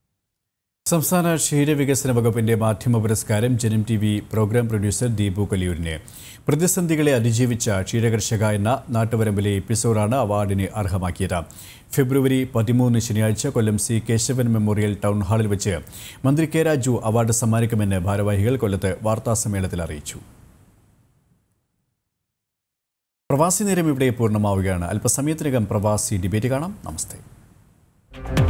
സംസ്ഥാന ക്ഷീരവികസന വകുപ്പിന്റെ മാധ്യമ പുരസ്കാരം Janam T V program producer Deepu കലിയൂരിന് പ്രതിസന്ധികളെ അതിജീവിച്ച ക്ഷീരകർഷക എന്ന നാട്ടുവരമ്പിലെ എപ്പിസോഡാണ് അവാർഡിന് അർഹമാക്കിയത് ഫെബ്രുവരി പതിമൂന്ന് ശനിയാഴ്ച Kollam C Kesavan memorial town ഹാളിൽ വെച്ച് മന്ത്രി കെ രാജു അവാർഡ് സമ്മാനിക്കുമെന്ന് ഭാരവാഹികൾ കൊല്ലത്ത് വാർത്താസമ്മേളനത്തിൽ അറിയിച്ചു പ്രവാസി നേരം ഇവിടെ പൂർണ്ണമാവുകയാണ് അല്പസമയത്തിനകം പ്രവാസി ഡിബേറ്റ് കാണാം നമസ്തേ